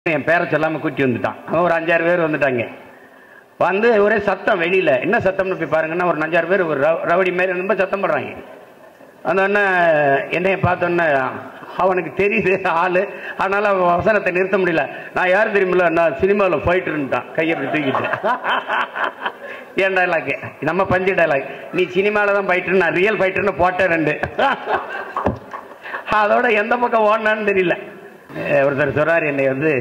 என் பேரை சொல்லாம கூட்டி வந்துட்டான் அவன் ஒரு அஞ்சாறு பேர் வந்துட்டாங்க வந்து ஒரே சத்தம் வெளியில என்ன சத்தம்னு போய் பாருங்கன்னா ஒரு அஞ்சாறு பேர் ஒரு ரவ- ரவுடி மாதிரி ரொம்ப சத்தம் போடுறாங்க அந்த உடனே என்னைய பார்த்தோன்னே அவனுக்கு தெரியுது ஆளு அதனால அவன் வசனத்தை நிறுத்த முடியல நான் யார் தெரியுமில்ல நான் சினிமாவில் போயிட்டுருந்தான் கையை இப்படி தூக்கிட்டு என் டைலாக் நம்ம பஞ்சு டைலாக் நீ சினிமாவில் தான் ஃபைட்டர் நான் ரியல் ஃபைட்டர்னு போட்டேன் ரெண்டு அதோட எந்த பக்கம் ஓடனான்னு தெரியல அஹ் ஒருத்தர் சொல்றாரு என்னை வந்து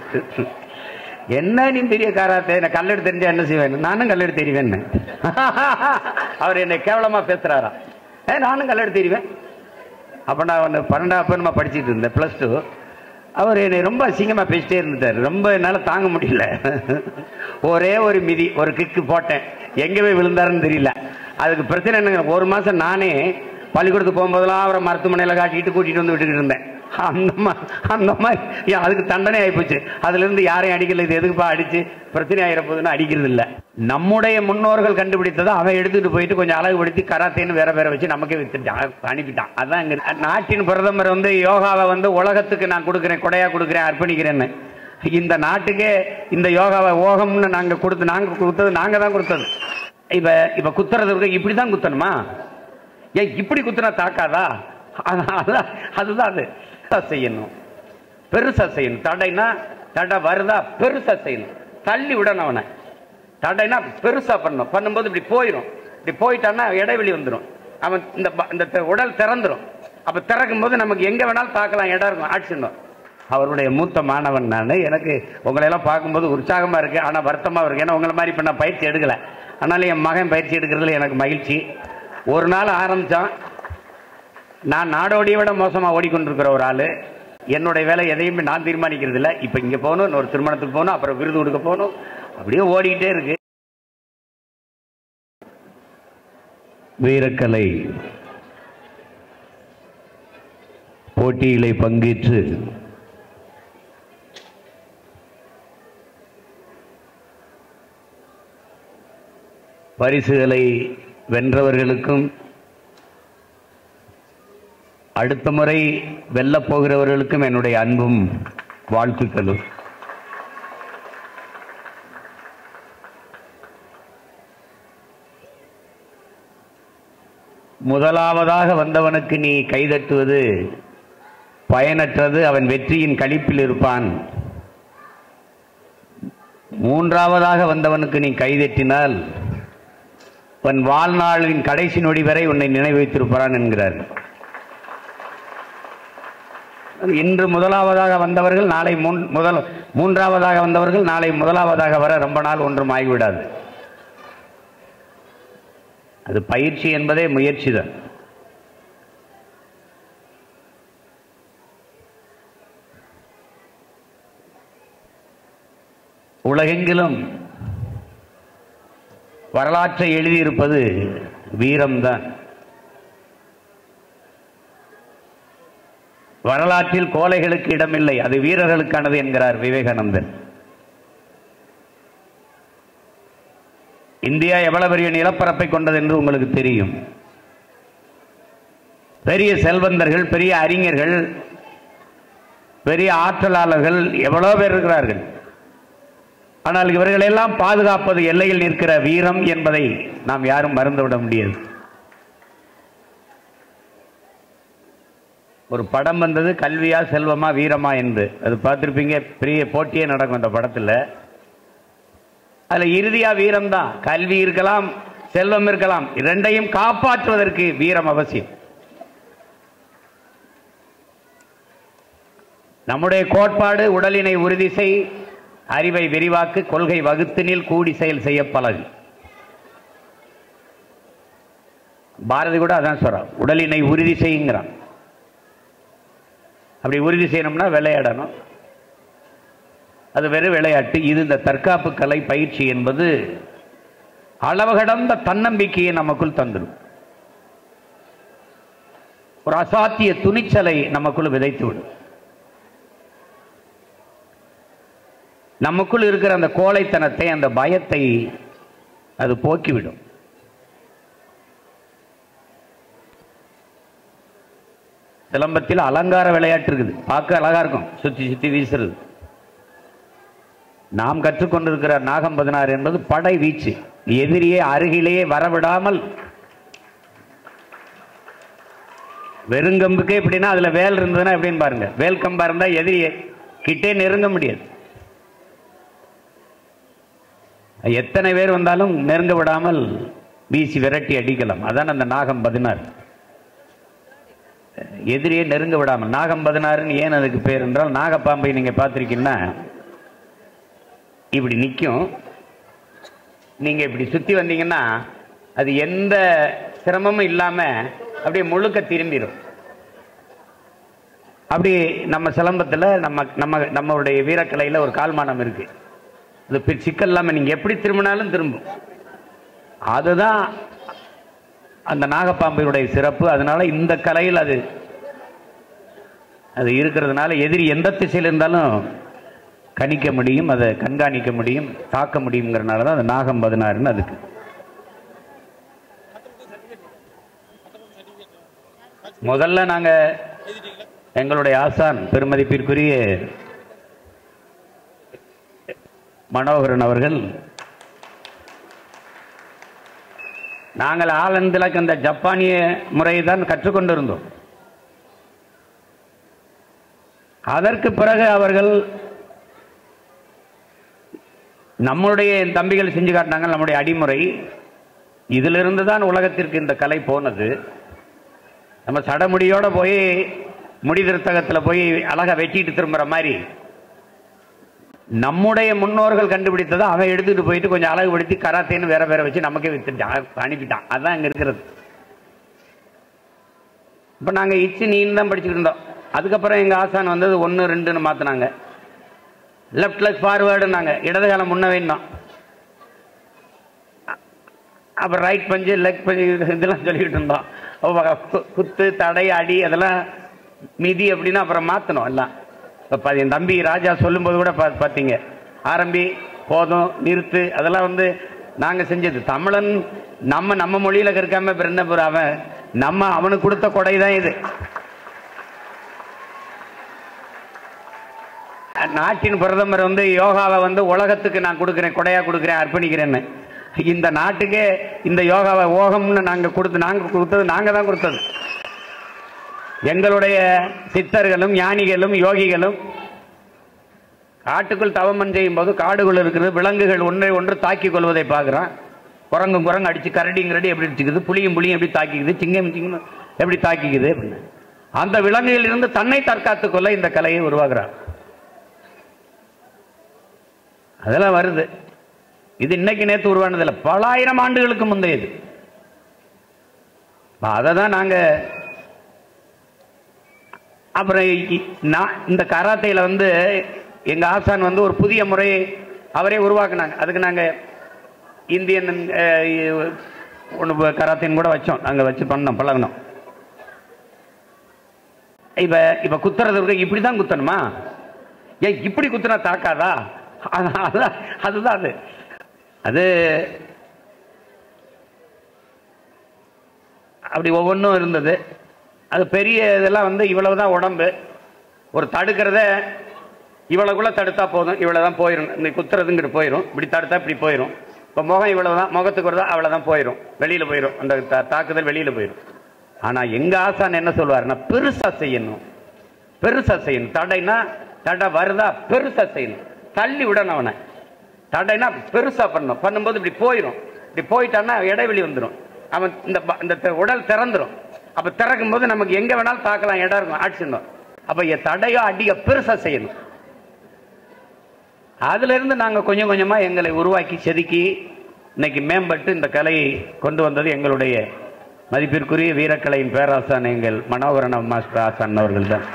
என்ன நீ பெரிய காராத்தே நான் கல்லெடு தெரிஞ்சா என்ன செய்வேன் நானும் கல்லெடு தெரிவேன் அவர் என்னை கேவலமா பேசுறாராம் ஏ நானும் கல்லெடு தெரிவேன் அப்ப நான் ஒன்று பன்னெண்டாம் அப்ப படிச்சிட்டு இருந்தேன் ப்ளஸ் டூ அவர் என்னை ரொம்ப அசிங்கமா பேசிட்டே இருந்துட்டார் ரொம்ப என்னால் தாங்க முடியல ஒரே ஒரு மிதி ஒரு கிக்கு போட்டேன் எங்க போய் விழுந்தாருன்னு தெரியல அதுக்கு பிரச்சனை என்னங்க ஒரு மாசம் நானே பள்ளிக்கூடத்துக்கு போகும்போதெல்லாம் அவரை மருத்துவமனையில் காட்டிட்டு கூட்டிட்டு வந்து விட்டுக்கிட்டு இருந்தேன் அந்த மாதிரி அந்த மாதிரி ஏன் அதுக்கு தண்டனை ஆயிப்போச்சு அதுல இருந்து யாரையும் அடிக்கல இது எதுக்குப்பா அடிச்சு பிரச்சனை ஆயிர போகுதுன்னு அடிக்கிறது இல்ல நம்முடைய முன்னோர்கள் கண்டுபிடித்ததை அவன் எடுத்துட்டு போயிட்டு கொஞ்சம் அழகுபடுத்தி கராத்தேன்னு வேற வேற வச்சு நமக்கே வித்துட்டான் அனுப்பிட்டான் அதான் இங்க இருக்கு. நாட்டின் பிரதமர் வந்து யோகாவை வந்து உலகத்துக்கு நான் கொடுக்குறேன் கொடையா கொடுக்குறேன் அர்ப்பணிக்கிறேன்னு இந்த நாட்டுக்கே இந்த யோகாவை ஓகம்னு நாங்க கொடுத்து நாங்க கொடுத்தது நாங்க தான் கொடுத்தது இப்ப இப்ப குத்துறது இருக்கு இப்படிதான் குத்தணுமா ஏன் இப்படி குத்துனா தாக்காதா அதான் அதுதான் அது பெருசா செய்யணும் பெருசா செய்யணும் தடைனா தடை வருதா பெருசா செய்யணும் தள்ளி விடணும் அவனை தடைனா பெருசா பண்ணணும் பண்ணும்போது இப்படி போயிடும் இப்படி போயிட்டான்னா இடைவெளி வந்துடும் அவன் இந்த ப- இந்த த- உடல் திறந்துரும் அப்ப திறக்கும் போது நமக்கு எங்க வேணாலும் தாக்கலாம் இடம் இருக்கும் ஆட்சிடணும் அவருடைய மூத்த மாணவன் நான் எனக்கு உங்களை எல்லாம் பார்க்கும்போது உற்சாகமா இருக்கு ஆனா வருத்தமா இருக்கு ஏன்னா உங்களை மாதிரி இப்ப நான் பயிற்சி எடுக்கல அதனால என் மகன் பயிற்சி எடுக்கிறதுல எனக்கு மகிழ்ச்சி ஒரு நாள் ஆரம்பிச்சான் நான் நாடோடியை விட மோசமா ஓடிக்கொண்டிருக்கிற ஒரு ஆளு என்னுடைய வேலை எதையுமே நான் தீர்மானிக்கிறது இல்ல இப்ப இங்க போகணும் இன்னொரு திருமணத்துக்கு போகணும் அப்புறம் விருது கொடுக்க போகணும் அப்படியே ஓடிக்கிட்டே இருக்கு வீரக்கலை போட்டியிலே பங்கேற்று பரிசுகளை வென்றவர்களுக்கும் அடுத்த முறை வெல்லப் போகிறவர்களுக்கும் என்னுடைய அன்பும் வாழ்த்துக்களும் முதலாவதாக வந்தவனுக்கு நீ கைதட்டுவது பயனற்றது அவன் வெற்றியின் களிப்பில் இருப்பான் மூன்றாவதாக வந்தவனுக்கு நீ கைதட்டினால் உன் வாழ்நாளின் கடைசி நொடி வரை உன்னை நினைவு வைத்திருப்பான் என்கிறார் இன்று முதலாவதாக வந்தவர்கள் நாளை மூன்- முதல் மூன்றாவதாக வந்தவர்கள் நாளை முதலாவதாக வர ரொம்ப நாள் ஒன்றும் ஆகிவிடாது அது பயிற்சி என்பதே முயற்சி தான் உலகெங்கிலும் வரலாற்றை எழுதியிருப்பது வீரம்தான் வரலாற்றில் கோழைகளுக்கு இடமில்லை அது வீரர்களுக்கானது என்கிறார் விவேகானந்தர் இந்தியா எவ்வளவு பெரிய நிலப்பரப்பை கொண்டது என்று உங்களுக்கு தெரியும் பெரிய செல்வந்தர்கள் பெரிய அறிஞர்கள் பெரிய ஆற்றலாளர்கள் எவ்வளவு பேர் இருக்கிறார்கள் ஆனால் இவர்களெல்லாம் பாதுகாப்பது எல்லையில் நிற்கிற வீரம் என்பதை நாம் யாரும் மறந்துவிட முடியாது ஒரு படம் வந்தது கல்வியா செல்வமா வீரமா என்று அது பார்த்திருப்பீங்க பெரிய போட்டியே நடக்கும் அந்த படத்துல அதுல இறுதியா வீரம் தான் கல்வி இருக்கலாம் செல்வம் இருக்கலாம் இரண்டையும் காப்பாற்றுவதற்கு வீரம் அவசியம் நம்முடைய கோட்பாடு உடலினை உறுதி செய் அறிவை விரிவாக்கு கொள்கை வகுத்தினில் கூடி செயல் செய்ய பழகு பாரதி கூட அதான் சொல்றான் உடலினை உறுதி செய்யுங்கிறான் அப்படி உறுதி செய்யணும்னா விளையாடணும் அது வெறும் விளையாட்டு இது இந்த தற்காப்பு கலை பயிற்சி என்பது அளவு கடந்த தன்னம்பிக்கையை நமக்குள் தந்துடும் ஒரு அசாத்திய துணிச்சலை நமக்குள் விதைத்து விடும் நமக்குள் இருக்கிற அந்த கோழைத்தனத்தை அந்த பயத்தை அது போக்கிவிடும் சிலம்பத்தில் அலங்கார விளையாட்டு இருக்குது பார்க்க அழகா இருக்கும் சுத்தி சுத்தி வீசுறது நாம் கற்றுக்கொண்டிருக்கிற நாகம் பதினாறு என்பது படை வீச்சு எதிரியை அருகிலேயே வரவிடாமல் வெறுங்கம்புக்கே எப்படின்னா அதுல வேல் இருந்ததுன்னா எப்படின்னு பாருங்க வேல் கம்பா இருந்தா எதிரியை கிட்டே நெருங்க முடியாது எத்தனை பேர் வந்தாலும் நெருங்க விடாமல் வீசி விரட்டி அடிக்கலாம் அதான் அந்த நாகம் பதினாறு எதிரியை நெருங்க விடாமல் நாகம் பதினாறுன்னு ஏன் அதுக்கு பேர் என்றால் நாகப்பாம்பை நீங்க பார்த்திருக்கீங்கன்னா இப்படி நிற்கும் நீங்க இப்படி சுத்தி வந்தீங்கன்னா அது எந்த சிரமமும் இல்லாம அப்படியே முழுக்க திரும்பிடும் அப்படி நம்ம சிலம்பத்துல நம்ம நம்ம நம்மளுடைய வீரக்கலையில ஒரு கால்மானம் இருக்கு அது பி- சிக்கல் இல்லாம நீங்க எப்படி திரும்பினாலும் திரும்பும் அதுதான் அந்த நாகப்பாம்பையுடைய சிறப்பு அதனால இந்த கலையில் அது அது இருக்கிறதுனால எதிரி எந்த திசையில் இருந்தாலும் கணிக்க முடியும் அதை கண்காணிக்க முடியும் தாக்க முடியுங்கிறனால தான் அந்த நாகம் பதினாறுன்னு அதுக்கு முதல்ல நாங்க எங்களுடைய ஆசான் பெருமதிப்பிற்குரிய மனோகரன் அவர்கள் நாங்கள் ஆலந்தில் அந்த ஜப்பானிய முறையை தான் கற்றுக்கொண்டிருந்தோம் அதற்கு பிறகு அவர்கள் நம்முடைய தம்பிகள் செஞ்சு காட்டினாங்க நம்முடைய அடிமுறை இதிலிருந்து தான் உலகத்திற்கு இந்த கலை போனது நம்ம சடமுடியோட போய் முடி திருத்தகத்தில் போய் அழகா வெட்டிட்டு திரும்புற மாதிரி நம்முடைய முன்னோர்கள் கண்டுபிடித்ததை அவன் எடுத்துட்டு போயிட்டு கொஞ்சம் அழகுபடுத்தி கராத்தேன்னு வேற வேற வச்சு நமக்கே வித்துட்டான் அனுப்பிட்டான் அதான் அங்க இருக்கிறது இப்போ நாங்க இச்சு நீன்னு தான் படிச்சுட்டு இருந்தோம் அதுக்கப்புறம் எங்க ஆசான் வந்தது ஒன்று ரெண்டுன்னு மாத்தினாங்க லெஃப்ட் லெக் ஃபார்வேர்டுனாங்க இடது காலம் முன்ன வேணும் அப்புறம் ரைட் பஞ்சு லெக் பஞ்சு இதெல்லாம் சொல்லிக்கிட்டு இருந்தோம் அப்ப கு- குத்து தடை அடி அதெல்லாம் மிதி அப்படின்னு அப்புறம் மாற்றணும் எல்லாம் இப்போ என் தம்பி ராஜா சொல்லும்போது கூட பா பார்த்தீங்க ஆரம்பி போதும் நிறுத்து அதெல்லாம் வந்து நாங்கள் செஞ்சது தமிழன் நம்ம நம்ம மொழியில் இருக்காம அப்புறம் என்ன பிற அவன் நம்ம அவனுக்கு கொடுத்த கொடை தான் இது நாட்டின் பிரதமர் வந்து யோகாவை வந்து உலகத்துக்கு நான் கொடுக்குறேன் கொடையா கொடுக்குறேன் அர்ப்பணிக்கிறேன்னு இந்த நாட்டுக்கே இந்த யோகாவை ஓகம்னு நாங்க கொடுத்து நாங்க கொடுத்தது நாங்க தான் கொடுத்தது எங்களுடைய சித்தர்களும் ஞானிகளும் யோகிகளும் காட்டுக்குள் தவமன் செய்யும் போது காடுகள் இருக்கிறது விலங்குகள் ஒன்றை ஒன்று தாக்கிக் கொள்வதை பார்க்குறான் குரங்கும் குரங்கு அடிச்சு கரடிங்கிறடி எப்படி அடிச்சுக்குது புளியும் புளியும் எப்படி தாக்கிக்குது சிங்கம் சிங்கம் எப்படி தாக்கிக்குது அப்படின்னு அந்த விலங்குகளிலிருந்து தன்னை தற்காத்துக் கொள்ள இந்த கலையை உருவாக்குறார் அதெல்லாம் வருது இது இன்னைக்கு நேத்து உருவானதில்லை பல ஆயிரம் ஆண்டுகளுக்கு முந்தையது அதை தான் நாங்க அப்புறம் இ- நான் இந்த கராத்தையில் வந்து எங்க ஆசான் வந்து ஒரு புதிய முறையை அவரே உருவாக்குனாங்க அதுக்கு நாங்க இந்தியன் ஒன்று கராத்தேன்னு கூட வச்சோம் நாங்க வச்சு பண்ணோம் பழகினோம் இப்ப இப்ப குத்துறது இப்படி தான் குத்தணுமா ஏன் இப்படி குத்துனா தாக்காதா அதான் அதான் அதுதான் அது அது அப்படி ஒவ்வொன்றும் இருந்தது அது பெரிய இதெல்லாம் வந்து இவ்வளவுதான் உடம்பு ஒரு தடுக்கிறத இவ்வளவுக்குள்ள தடுத்தா போதும் இவ்வளவுதான் போயிடும் இந்த குத்துறதுங்கிட்டு போயிடும் இப்படி தடுத்தா இப்படி போயிடும் இப்போ முகம் இவ்வளவுதான் முகத்துக்கு வருதா அவ்வளவுதான் போயிடும் வெளியில போயிடும் அந்த தா- தாக்குதல் வெளியில போயிடும் ஆனா எங்க ஆசான் என்ன சொல்லுவாருன்னா பெருசா செய்யணும் பெருசா செய்யணும் தடைனா தடை வருதா பெருசா செய்யணும் தள்ளி விடணும் அவனை தடைனா பெருசா பண்ணணும் பண்ணும்போது இப்படி போயிடும் இப்படி போயிட்டான்னா இடைவெளி வந்துடும் அவன் இந்த ப- இந்த த- உடல் திறந்துரும் அப்ப திறக்கும் போது நமக்கு எங்க வேணாலும் தாக்கலாம் இடம் இருக்கும் ஆட்சிடணும் அப்ப என் தடையோ அடிக்க பெருசா செய்யணும் அதுல இருந்து நாங்க கொஞ்சம் கொஞ்சமா எங்களை உருவாக்கி செதுக்கி இன்னைக்கு மேம்பட்டு இந்த கலையை கொண்டு வந்தது எங்களுடைய மதிப்பிற்குரிய வீரக்கலையின் பேராசான் எங்கள் மனோகரன் மாஸ்டர் ஆசான் அவர்கள் தான்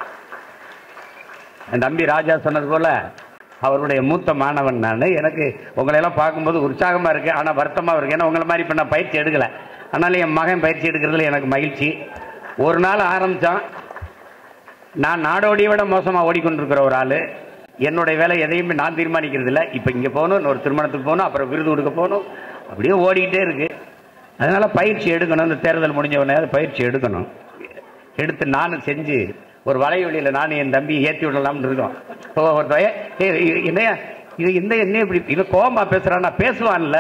என் தம்பி ராஜா சொன்னது போல அவருடைய மூத்த மாணவன் நான் எனக்கு உங்களை எல்லாம் பார்க்கும்போது உற்சாகமா இருக்கு ஆனா வருத்தமா இருக்கு ஏன்னா உங்களை மாதிரி இப்ப நான் பயிற்சி எடுக்கல ஆனாலும் என் மகன் பயிற்சி எடுக்கிறதுல எனக்கு மகிழ்ச்சி ஒரு நாள் ஆரம்பிச்சான் நான் நாடோடியை விட மோசமா ஓடிக்கொண்டிருக்கிற ஒரு ஆளு என்னுடைய வேலை எதையுமே நான் தீர்மானிக்கிறது இல்லை இப்ப இங்க போகணும் இன்னொரு திருமணத்துக்கு போகணும் அப்புறம் விருது கொடுக்க போகணும் அப்படியே ஓடிக்கிட்டே இருக்கு அதனால பயிற்சி எடுக்கணும் இந்த தேர்தல் முடிஞ்ச உடனே அது பயிற்சி எடுக்கணும் எடுத்து நானும் செஞ்சு ஒரு வலைவெளியில நானும் என் தம்பி ஏற்றி விடலாம்னு இருக்கோம் ஓ, ஒரு பய- ஏய், என்னையா இது இந்த என்ன இப்படி இவன் கோபமா பேசுறான் நான் பேசுவான்ல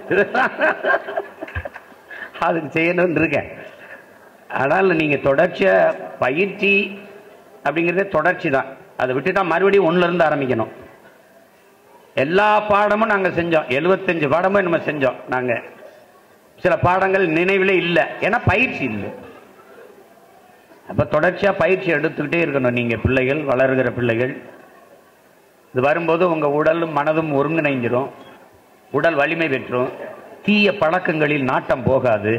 அதுக்கு செய்யணும்னு இருக்கேன் ஆனால் நீங்க தொடர்ச்சியா பயிற்சி அப்படிங்கிறதே தொடர்ச்சி தான் அதை விட்டுட்டா மறுபடியும் ஒண்ணுல இருந்து ஆரம்பிக்கணும் எல்லா பாடமும் நாங்க செஞ்சோம் 75 பாடமும் நம்ம செஞ்சோம் நாங்க சில பாடங்கள் நினைவிலே இல்லை ஏன்னா பயிற்சி இல்லை அப்ப தொடர்ச்சியா பயிற்சி எடுத்துக்கிட்டே இருக்கணும் நீங்க பிள்ளைகள் வளருகிற பிள்ளைகள் இது வரும்போது உங்க உடலும் மனதும் ஒருங்கிணைஞ்சிரும் உடல் வலிமை பெற்றும் தீய பழக்கங்களில் நாட்டம் போகாது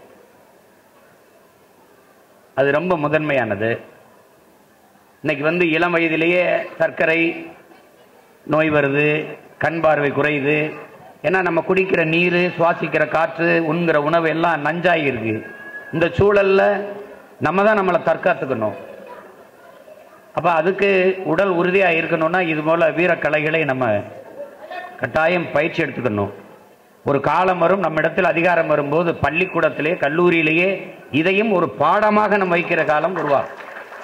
அது ரொம்ப முதன்மையானது இன்னைக்கு வந்து இளம் வயதிலேயே சர்க்கரை நோய் வருது கண் பார்வை குறையுது ஏன்னா நம்ம குடிக்கிற நீர் சுவாசிக்கிற காற்று உண்கிற உணவு எல்லாம் நஞ்சாகி இருக்கு இந்த சூழல்ல நம்ம தான் நம்மளை தற்காத்துக்கணும் அப்ப அதுக்கு உடல் உறுதியா இருக்கணும்னா இது போல வீரக்கலைகளை நம்ம கட்டாயம் பயிற்சி எடுத்துக்கணும் ஒரு காலம் வரும் நம்ம இடத்தில் அதிகாரம் வரும்போது பள்ளிக்கூடத்திலே கல்லூரியிலேயே இதையும் ஒரு பாடமாக நம்ம வைக்கிற காலம் உருவாகும்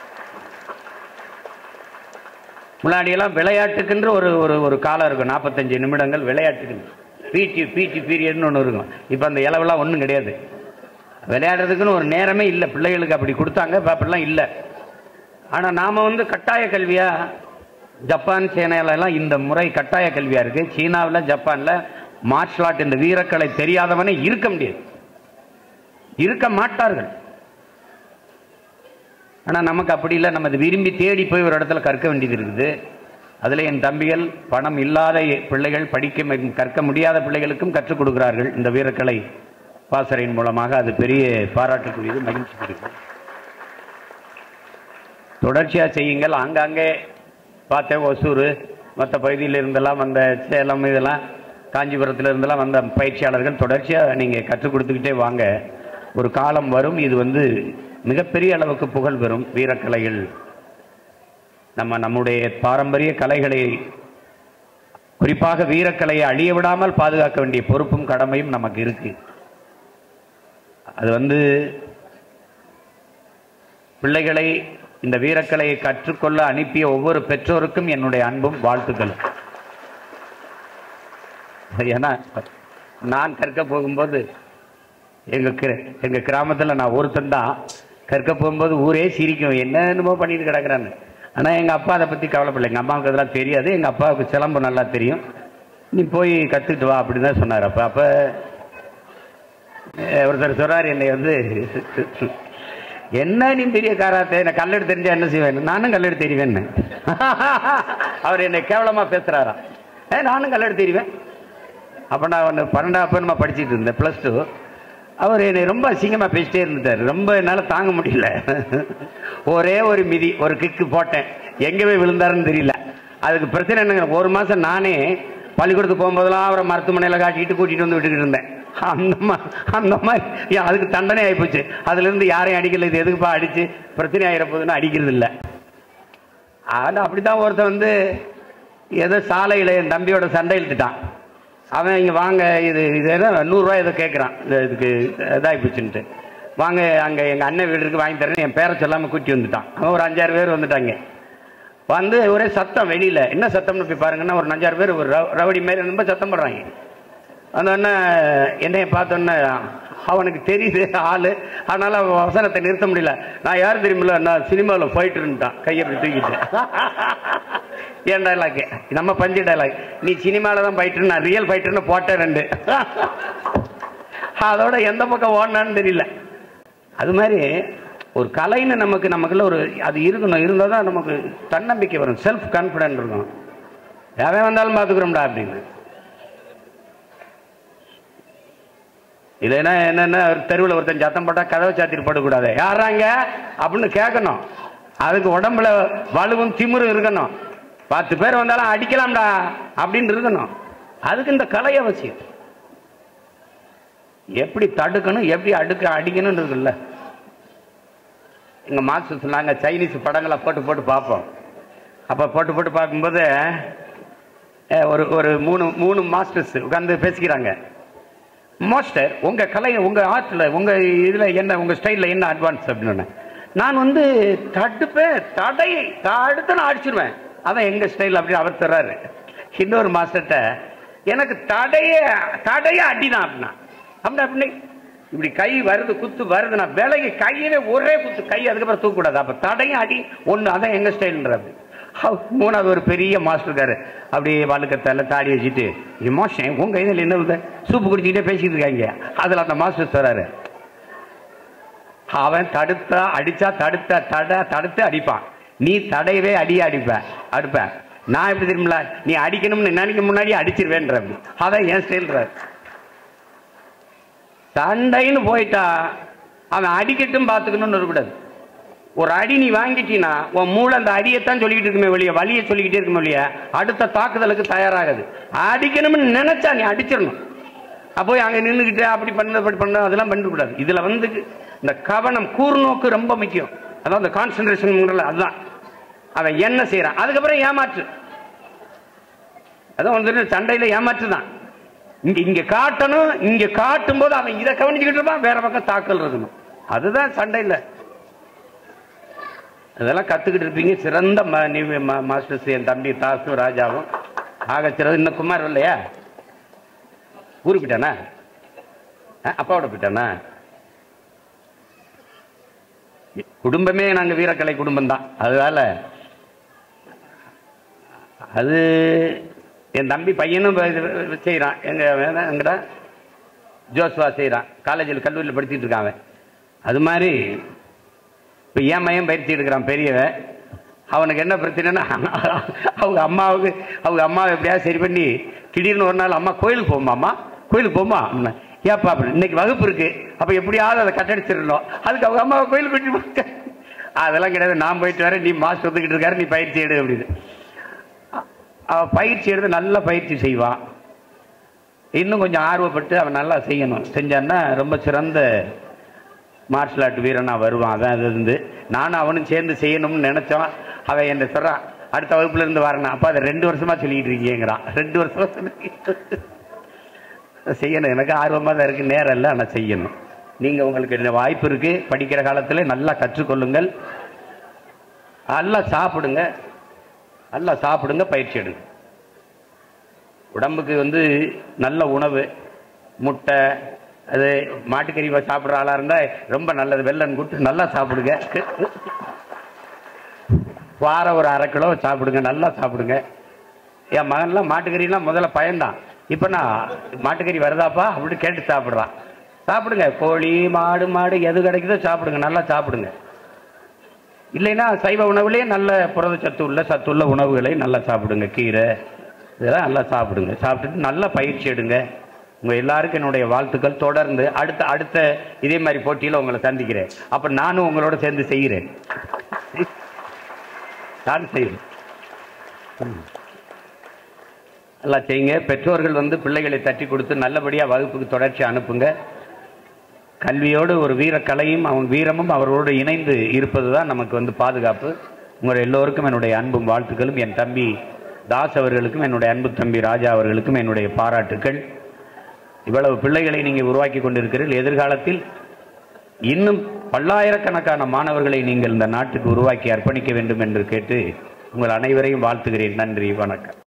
முன்னாடியெல்லாம் விளையாட்டுக்குன்ற ஒரு ஒரு ஒரு காலம் இருக்கும் நாற்பத்தஞ்சு நிமிடங்கள் விளையாட்டுக்கு பிடி பிடி பீரியட்னு ஒன்று இருக்கும் இப்போ அந்த இளவெல்லாம் ஒன்றும் கிடையாது விளையாடுறதுக்குன்னு ஒரு நேரமே இல்லை பிள்ளைகளுக்கு அப்படி கொடுத்தாங்க இப்போ அப்படிலாம் இல்லை ஆனால் நாம் வந்து கட்டாய கல்வியாக ஜப்பான் சீனால எல்லாம் இந்த முறை கட்டாய கல்வியாக இருக்குது சீனாவில் ஜப்பானில் மார்ஷல் ஆர்ட் இந்த வீரக்கலை தெரியாதவனே இருக்க முடியாது இருக்க மாட்டார்கள் ஆனால் நமக்கு அப்படி இல்லை நம்ம அதை விரும்பி தேடி போய் ஒரு இடத்துல கற்க வேண்டியது இருக்குது அதில் என் தம்பிகள் பணம் இல்லாத பிள்ளைகள் படிக்க ம- கற்க முடியாத பிள்ளைகளுக்கும் கற்றுக் கொடுக்கிறார்கள் இந்த வீரக்கலை பாசறையின் மூலமாக அது பெரிய பாராட்டுக்குரியது மகிழ்ச்சிக்குரியது தொடர்ச்சியா செய்யுங்கள் ஆங்காங்கே பார்த்தேன் ஒசூர் மற்ற பகுதியில் இருந்தெல்லாம் வந்த சேலம் இதெல்லாம் காஞ்சிபுரத்தில் இருந்தெல்லாம் வந்த பயிற்சியாளர்கள் தொடர்ச்சியா நீங்க கற்றுக் கொடுத்துக்கிட்டே வாங்க ஒரு காலம் வரும் இது வந்து மிகப்பெரிய அளவுக்கு புகழ் பெறும் வீரக்கலைகள் நம்ம நம்முடைய பாரம்பரிய கலைகளை குறிப்பாக வீரக்கலையை அழிய விடாமல் பாதுகாக்க வேண்டிய பொறுப்பும் கடமையும் நமக்கு இருக்கு அது வந்து பிள்ளைகளை இந்த வீரக்கலையை கற்றுக்கொள்ள அனுப்பிய ஒவ்வொரு பெற்றோருக்கும் என்னுடைய அன்பும் வாழ்த்துக்களும் ஏன்னா நான் கற்க போகும்போது எங்க கிர- எங்க கிராமத்துல நான் ஒருத்தன் தான் கற்க போகும்போது ஊரே சிரிக்கும் என்ன என்னமோ பண்ணிட்டு கிடக்குறான்னு ஆனா எங்க அப்பா அதை பத்தி கவலைப்படல எங்க அம்மாவுக்கு அதெல்லாம் தெரியாது எங்க அப்பாவுக்கு சிலம்பு நல்லா தெரியும் நீ போய் கத்துக்கிட்டு வா அப்படின்னு தான் சொன்னார் அப்ப அப்ப அஹ், ஒருத்தர் சொல்றாரு என்னை வந்து என்ன நீ பெரிய காராத்தே என்ன கல்லெடு தெரிஞ்சா என்ன செய்வேன் நானும் கல்லெடு தெரிவேன்னு அவர் என்னை கேவலமா பேசுறாரா ஏ நானும் கல்லெடு தெரிவேன் அப்போ நான் ஒன்று பன்னெண்டாம் அப்போ நம்ம படிச்சிட்டு இருந்தேன் ப்ளஸ் டூ அவர் என்னை ரொம்ப அசிங்கமாக பேசிட்டே இருந்துட்டார் ரொம்ப என்னால் தாங்க முடியல ஒரே ஒரு மிதி ஒரு கிக்கு போட்டேன் எங்கே போய் விழுந்தாருன்னு தெரியல அதுக்கு பிரச்சனை என்னங்க ஒரு மாதம் நானே பள்ளிக்கூடத்துக்கு போகும்போதெல்லாம் அவரை மருத்துவமனையில் காட்டிட்டு கூட்டிகிட்டு வந்து விட்டுக்கிட்டு இருந்தேன் அந்த மா அந்த மாதிரி ஏன் அதுக்கு தண்டனை ஆகிப்போச்சு அதுலேருந்து யாரையும் அடிக்கல இது எதுக்குப்பா அடிச்சு பிரச்சனை ஆகிற போதுன்னு அடிக்கிறது இல்லை ஆனால் அப்படிதான் ஒருத்தன் வந்து ஏதோ சாலையில் என் தம்பியோட சண்டை இழுத்துட்டான் அவன் இங்கே வாங்க இது இது என்ன நூறுரூவா ஏதோ கேட்குறான் இதுக்கு இதாகி போச்சுன்ட்டு வாங்க அங்கே எங்கள் அண்ணன் வீடு இருக்கு வாங்கி தரேன்னு என் பேரை சொல்லாமல் கூட்டி வந்துட்டான் அவன் ஒரு அஞ்சாறு பேர் வந்துட்டாங்க வந்து ஒரே சத்தம் வெளியில் என்ன சத்தம்னு போய் பாருங்கன்னா ஒரு அஞ்சாறு பேர் ஒரு ரவ- ரவுடி மாதிரி ரொம்ப சத்தம் போடுறாங்க அந்த அண்ணன் என்னைய பார்த்தோன்னே அவனுக்கு தெரியுது ஆளு அதனால அவன் வசனத்தை நிறுத்த முடியல நான் யார் தெரியுமில்ல நான் சினிமாவில் ஃபைட்டு இருந்துட்டான் கையை அப்படி தூக்கிட்டு என் டைலாக் நம்ம பஞ்சு டைலாக் நீ சினிமாவில் தான் ஃபைட்டர் நான் ரியல் ஃபைட்டர்னு போட்டேன் ரெண்டு அதோட எந்த பக்கம் ஓடனான்னு தெரியல அது மாதிரி ஒரு கலைன்னு நமக்கு நமக்குள்ள ஒரு அது இருக்கணும் இருந்தால் தான் நமக்கு தன்னம்பிக்கை வரும் செல்ஃப் கான்ஃபிடென்ட் இருக்கும் எவன் வந்தாலும் பார்த்துக்கிறோம்டா அப்படின்னு இல்லைன்னா என்னன்னா தெருவில் ஒருத்தன் சத்தம் போட்டா கதவை சாத்திட்டு போடக்கூடாது யாராங்க அப்படின்னு கேட்கணும் அதுக்கு உடம்புல வலுவும் திமிரும் இருக்கணும் பத்து பேர் வந்தாலும் அடிக்கலாம்டா அப்படின்னு இருக்கணும் அதுக்கு இந்த கலை அவசியம் எப்படி தடுக்கணும் எப்படி அடுக்க அடிக்கணும்னு இருக்குல்ல எங்க மாஸ்டர் சொன்னாங்க சைனீஸ் படங்களை போட்டு போட்டு பார்ப்போம் அப்ப போட்டு போட்டு பார்க்கும்போது அஹ், ஒரு ஒரு மூணு மூணு மாஸ்டர்ஸ் உட்கார்ந்து பேசிக்கிறாங்க மாஸ்டர் உங்க கலை உங்க ஆர்ட்ல உங்க இதுல என்ன உங்க ஸ்டைல்ல என்ன அட்வான்ஸ் அப்படின்னு நான் வந்து தடுப்பேன் தடை தடுத்து நான் அடிச்சிருவேன் அதான் எங்க ஸ்டைல் அப்படின்னு அவர் தர்றாரு இன்னொரு மாஸ்டர்கிட்ட எனக்கு தடைய தடைய அடிதான் அப்படின்னா அப்படின்னா அப்படி இப்படி கை வருது குத்து வருது நான் விலகி கையவே ஒரே குத்து கை அதுக்கப்புறம் தூக்கக்கூடாது அப்ப தடையும் அடி ஒண்ணு அதான் எங்க ஸ்டைல்ன்றது மூணாவது ஒரு பெரிய மாஸ்டர் இருக்காரு அப்படியே வழுக்கத்தால தாடி வச்சுட்டு மோஷன் உங்க கையில் என்ன இல்லை சூப்பு குடிச்சுக்கிட்டே பேசிட்டு இருக்காங்க அதுல அந்த மாஸ்டர் சொல்றாரு அவன் தடுத்தா அடிச்சா தடுத்த தட தடுத்து அடிப்பான் நீ தடையவே அடிய அடிப்ப அடிப்ப நான் எப்படி தெரியுமில நீ அடிக்கணும்னு நினைக்க முன்னாடி அடிச்சிருவேன்ற அதான் என் ஸ்டைல்ற சண்டைன்னு போயிட்டா அவன் அடிக்கட்டும் பார்த்துக்கணும்னு இருக்கக்கூடாது ஒரு அடி நீ வாங்கிட்டீன்னா உன் மூளை அந்த அடியைத்தான் சொல்லிக்கிட்டு இருக்குமே வெளியே வலியை சொல்லிக்கிட்டே இருக்குமே வெளியே அடுத்த தாக்குதலுக்கு தயாராகுது அடிக்கணும்னு நினைச்சா நீ அடிச்சிடணும் அப்போ அங்க நின்றுக்கிட்டு அப்படி பண்ண அப்படி பண்ண அதெல்லாம் பண்ணக்கூடாது இதுல வந்து இந்த கவனம் கூர்நோக்கு ரொம்ப முக்கியம் அதான் இந்த கான்சென்ட்ரேஷன் அதுதான் அவன் என்ன செய்யறான் அதுக்கப்புறம் ஏமாற்று அதான் வந்து சண்டையில ஏமாற்று தான் இங்க இங்க காட்டணும் இங்க காட்டும் போது அவன் இதை கவனிச்சுக்கிட்டு இருப்பான் வேற பக்கம் தாக்கல் இருக்கணும் அதுதான் சண்டையில அதெல்லாம் கத்துக்கிட்டு இருப்பீங்க சிறந்த ம- நீ ம- மாஸ்டர்ஸ் என் தம்பி தாசு ராஜாவும் ஆக சிறந்த இன்னும் குமார் இல்லையா ஊருக்கு போயிட்டானா அஹ், அப்பாவோட போயிட்டானா குடும்பமே நாங்க வீரக்கலை குடும்பம் தான் அதனால அது என் தம்பி பையனும் செய்யறான் எங்க வேணா எங்கடா ஜோஸ்வா செய்யறான் காலேஜில் கல்லூரியில் படிச்சுட்டு இருக்கான் அவன் அது மாதிரி இப்போ என் மையம் பயிற்சி எடுக்கிறான் பெரியவன் அவனுக்கு என்ன பிரச்சனைன்னா அவங்க அம்மாவுக்கு அவங்க அம்மாவை எப்படியாவது சரி பண்ணி திடீர்னு ஒரு நாள் அம்மா கோயிலுக்கு போமா அம்மா கோயிலுக்கு போமா அப்படின்னா ஏப்பா அப்படி இன்னைக்கு வகுப்பு இருக்கு அப்ப எப்படியாவது அதை கட்டடிச்சிடணும் அதுக்கு அவங்க அம்மாவை கோயிலுக்கு கூட்டிட்டு போங்க அதெல்லாம் கிடையாது நான் போயிட்டு வரேன் நீ மாஸ்டர் ஒத்துக்கிட்டு இருக்காரு நீ பயிற்சி எடு அப்படின்னு அவ பயிற்சி எடுத்து நல்ல பயிற்சி செய்வான் இன்னும் கொஞ்சம் ஆர்வப்பட்டு அவன் நல்லா செய்யணும் செஞ்சான்னா ரொம்ப சிறந்த மார்ஷல் ஆர்ட் வீரனா வருவான் அதான் அது இருந்து நானும் அவனும் சேர்ந்து செய்யணும்னு நினைச்சோம் அவன் என்ன சொல்றான் அடுத்த வகுப்புல இருந்து வரணும் அப்பா அதை ரெண்டு வருஷமா சொல்லிட்டு இருக்கீங்கிறான் ரெண்டு வருஷமா சொல்லிட்டு செய்யணும் எனக்கு ஆர்வமா தான் இருக்கு நேரம் இல்லை ஆனால் செய்யணும் நீங்க உங்களுக்கு இந்த வாய்ப்பு இருக்கு படிக்கிற காலத்துல நல்லா கற்றுக்கொள்ளுங்கள் நல்லா சாப்பிடுங்க நல்லா சாப்பிடுங்க பயிற்சி எடுங்க உடம்புக்கு வந்து நல்ல உணவு முட்டை அது மாட்டுக்கறி சாப்பிட்ற ஆளா இருந்தா ரொம்ப நல்லது வெள்ளன் கூட்டு நல்லா சாப்பிடுங்க வாரம் ஒரு அரை கிலோ சாப்பிடுங்க நல்லா சாப்பிடுங்க என் மகன்லாம் மாட்டுக்கறிலாம் முதல்ல பயந்தான் இப்போ நான் மாட்டுக்கறி வருதாப்பா அப்படின்னு கேட்டு சாப்பிட்றான் சாப்பிடுங்க கோழி மாடு மாடு எது கிடைக்குதோ சாப்பிடுங்க நல்லா சாப்பிடுங்க இல்லைன்னா சைவ உணவுலேயே நல்ல புரதச்சத்து உள்ள சத்துள்ள உணவுகளை நல்லா சாப்பிடுங்க கீரை இதெல்லாம் நல்லா சாப்பிடுங்க சாப்பிட்டுட்டு நல்லா பயிற்சி எடுங்க உங்க எல்லாருக்கும் என்னுடைய வாழ்த்துக்கள் தொடர்ந்து அடுத்த அடுத்த இதே மாதிரி போட்டியில் உங்களை சந்திக்கிறேன் அப்ப நானும் உங்களோட சேர்ந்து செய்கிறேன் நான் செய்கிறேன் ம். நல்லா செய்யுங்க பெற்றோர்கள் வந்து பிள்ளைகளை தட்டி கொடுத்து நல்லபடியா வகுப்புக்கு தொடர்ச்சி அனுப்புங்க கல்வியோடு ஒரு வீரக்கலையும் அவன் வீரமும் அவரோடு இணைந்து இருப்பது தான் நமக்கு வந்து பாதுகாப்பு உங்கள் எல்லோருக்கும் என்னுடைய அன்பும் வாழ்த்துக்களும் என் தம்பி தாஸ் அவர்களுக்கும் என்னுடைய அன்பு தம்பி ராஜா அவர்களுக்கும் என்னுடைய பாராட்டுக்கள் இவ்வளவு பிள்ளைகளை நீங்கள் உருவாக்கி கொண்டிருக்கிறீர்கள் எதிர்காலத்தில் இன்னும் பல்லாயிரக்கணக்கான மாணவர்களை நீங்கள் இந்த நாட்டுக்கு உருவாக்கி அர்ப்பணிக்க வேண்டும் என்று கேட்டு உங்கள் அனைவரையும் வாழ்த்துகிறேன் நன்றி வணக்கம்